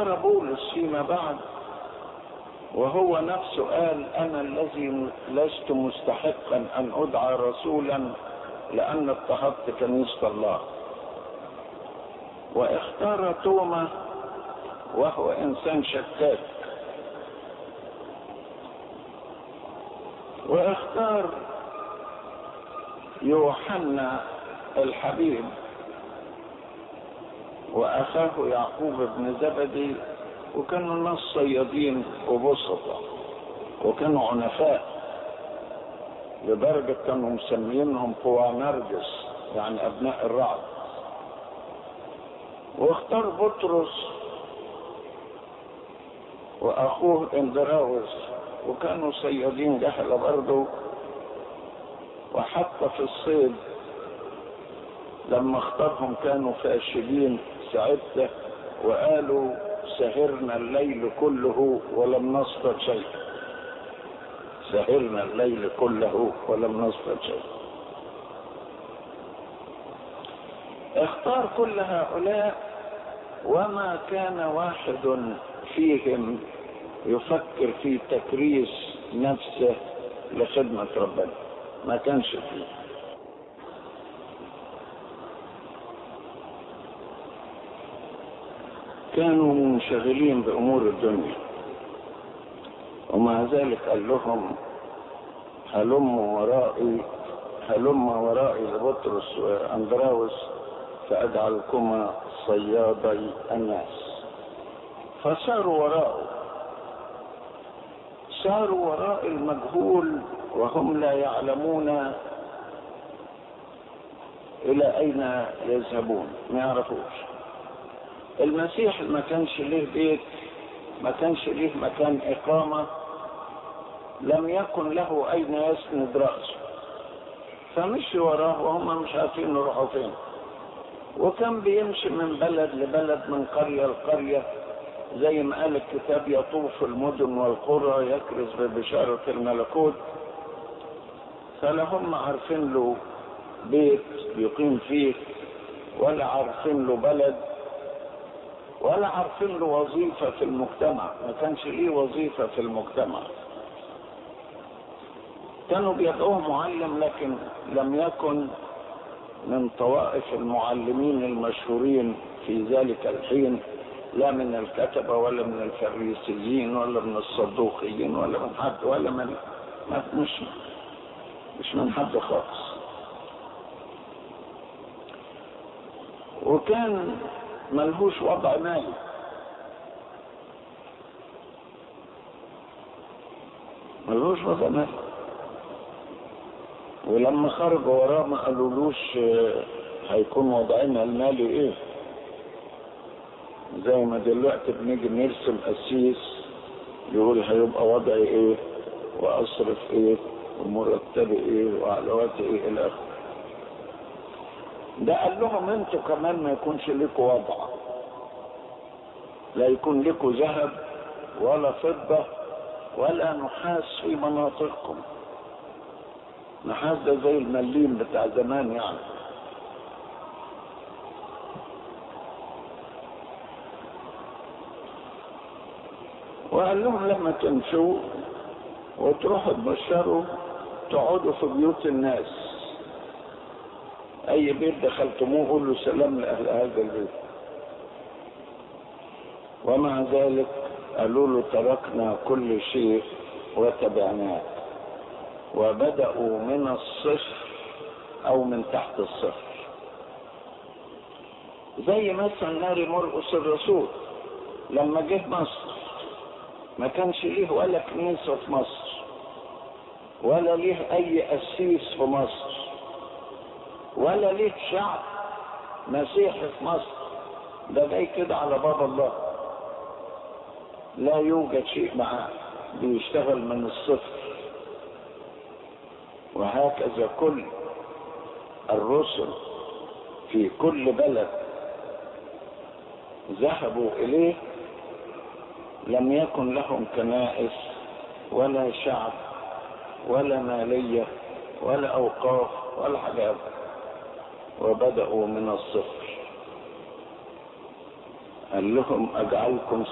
اختار بولس فيما بعد وهو نفسه قال انا الذي لست مستحقا ان ادعى رسولا لان اضطهدت كنيسه الله واختار توما وهو انسان شكاك واختار يوحنا الحبيب واخاه يعقوب بن زبدي وكانوا ناس صيادين وبسطة وكانوا عنفاء لدرجة كانوا مسمينهم قوانرجس يعني أبناء الرعد واختار بطرس وأخوه اندراوس وكانوا صيادين جهلة برضه وحتى في الصيد لما اختارهم كانوا فاشلين ساعتها وقالوا سهرنا الليل كله ولم نصطد شيء سهرنا الليل كله ولم نصطد شيء اختار كل هؤلاء وما كان واحد فيهم يفكر في تكريس نفسه لخدمة ربنا ما كانش فيه كانوا منشغلين بأمور الدنيا ومع ذلك قال لهم هلم ورائي هلم ورائي لبطرس وأندراوس فأجعلكما صيادي الناس فساروا وراءه ساروا وراء المجهول وهم لا يعلمون إلى أين يذهبون ما يعرفوش المسيح ما كانش ليه بيت ما كانش ليه مكان إقامة لم يكن له أين يسند رأسه فمشي وراه وهم مش عارفين يروحوا فين وكان بيمشي من بلد لبلد من قرية لقرية زي ما قال الكتاب يطوف المدن والقرى يكرز ببشارة الملكوت فلا هم عارفين له بيت يقيم فيه ولا عارفين له بلد ولا عارفين له وظيفة في المجتمع ما كانش ليه وظيفة في المجتمع كانوا بيدعوه معلم لكن لم يكن من طوائف المعلمين المشهورين في ذلك الحين لا من الكتبة ولا من الفريسيين ولا من الصدوقيين ولا من حد ولا من مش مش من حد خالص وكان ملهوش وضع مالي ملهوش وضع مالي ولما خرجوا وراه ما قالولوش هيكون وضعنا المالي ايه زي ما دلوقتي بنيجي نرسم قسيس يقول هيبقى وضعي ايه واصرف ايه ومرتبي ايه وعلواتي ايه الى اخره ده قال لهم انتوا كمان ما يكونش لكم وضع لا يكون لكم ذهب ولا فضة ولا نحاس في مناطقكم نحاس ده زي المليم بتاع زمان يعني وقال لهم لما تمشوا وتروحوا تبشروا تقعدوا في بيوت الناس اي بيت دخلتموه قولوا سلام لاهل هذا البيت ومع ذلك قالوا له تركنا كل شيء وتبعناك وبدأوا من الصفر او من تحت الصفر زي مثلا ناري مرقس الرسول لما جه مصر ما كانش ليه ولا كنيسة في مصر ولا ليه اي قسيس في مصر ولا ليه شعب مسيحي في مصر ده جاي كده على باب الله لا يوجد شيء معاه بيشتغل من الصفر وهكذا كل الرسل في كل بلد ذهبوا اليه لم يكن لهم كنائس ولا شعب ولا ماليه ولا اوقاف ولا حاجات وبدأوا من الصفر قال لهم أجعلكم